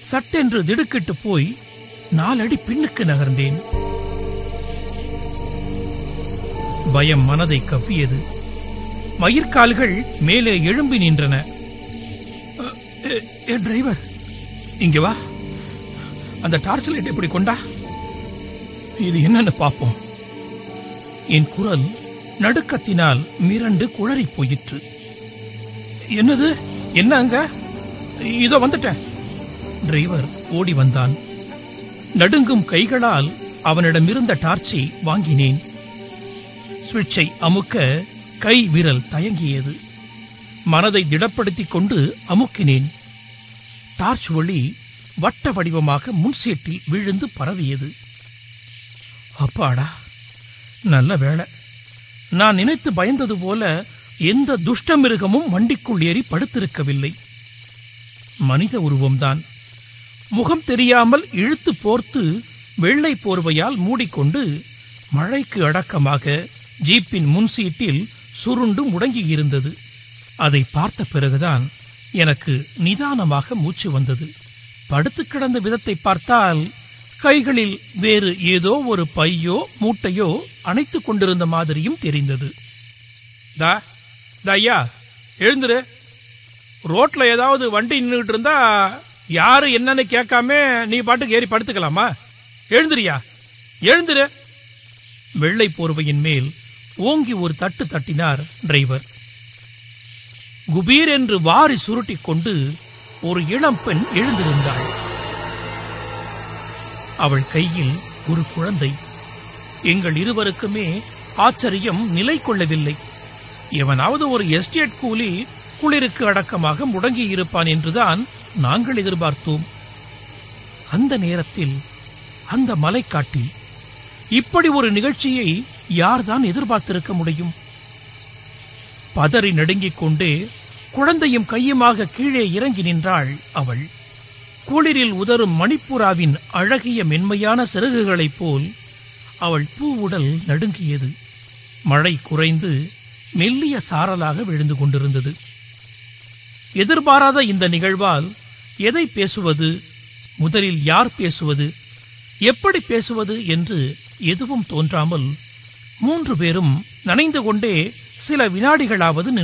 சட்டென்று திடுக்கிட்டு போய் நாலடி பின்னுக்கு நகர்ந்தேன் பயம் மனதை கவ்வியது மயிர்கால்கள் மேலே எழும்பி நின்றன அ, எ, எ, டிரைவர் இங்க வா அந்த டார்ச் லைட் எப்படி கொண்டா இது என்னன்னு பாப்போம் என் குரல் நடுக்கத்தினால் மிரண்டு குளறி போயிற்று என்னது என்ன அங்க இதோ வந்துட்டேன் டிரைவர் ஓடி வந்தான் நடுங்கும் கைகளால் அவனிடமிருந்த டார்ச்சை வாங்கினேன் சுவிட்சை அமுக்க கை விரல் தயங்கியது மனதை திடப்படுத்திக் கொண்டு அமுக்கினேன் டார்ச் ஒளி வட்ட வடிவமாக முன்சீட்டில் விழுந்து பரவியது அப்பாடா நல்ல வேளை நான் நினைத்து பயந்தது போல எந்த துஷ்ட மிருகமும் வண்டிக்குள் ஏறி படுத்திருக்கவில்லை மனித உருவம்தான் முகம் தெரியாமல் இழுத்து போர்த்து வெள்ளை போர்வையால் மூடிக்கொண்டு மழைக்கு அடக்கமாக ஜீப்பின் முன் சீட்டில் சுருண்டு முடங்கியிருந்தது அதை பார்த்த பிறகுதான் எனக்கு நிதானமாக மூச்சு வந்தது படுத்து கிடந்த விதத்தை பார்த்தால் கைகளில் வேறு ஏதோ ஒரு பையோ மூட்டையோ அணைத்துக் கொண்டிருந்த மாதிரியும் தெரிந்தது தா தா ஐயா எழுந்துரு ரோட்ல ஏதாவது வண்டி நின்றுட்டு இருந்தா யாரு என்னன்னு கேட்காம நீ பாட்டுக்கு ஏறி படுத்துக்கலாமா எழுந்துரியா எழுந்துரு வெள்ளை போர்வையின் மேல் ஓங்கி ஒரு தட்டு தட்டினார் டிரைவர் குபீர் என்று வாரி சுருட்டிக் கொண்டு ஒரு இளம் பெண் எழுந்திருந்தாள் அவள் கையில் ஒரு குழந்தை எங்கள் இருவருக்குமே ஆச்சரியம் நிலை கொள்ளவில்லை எவனாவது ஒரு எஸ்டேட் கூலி குளிருக்கு அடக்கமாக முடங்கி இருப்பான் என்றுதான் நாங்கள் எதிர்பார்த்தோம் அந்த நேரத்தில் அந்த மலைக்காட்டில் இப்படி ஒரு நிகழ்ச்சியை யார்தான் எதிர்பார்த்திருக்க முடியும் பதறி நடுங்கிக் கொண்டே குழந்தையும் கையுமாக கீழே இறங்கி நின்றாள் அவள் குளிரில் உதரும் மணிப்புறாவின் அழகிய மென்மையான சிறகுகளைப் போல் அவள் பூவுடல் நடுங்கியது மழை குறைந்து மெல்லிய சாரலாக விழுந்து கொண்டிருந்தது எதிர்பாராத இந்த நிகழ்வால் எதை பேசுவது முதலில் யார் பேசுவது எப்படி பேசுவது என்று எதுவும் தோன்றாமல் மூன்று பேரும் நனைந்து கொண்டே சில வினாடிகளாவது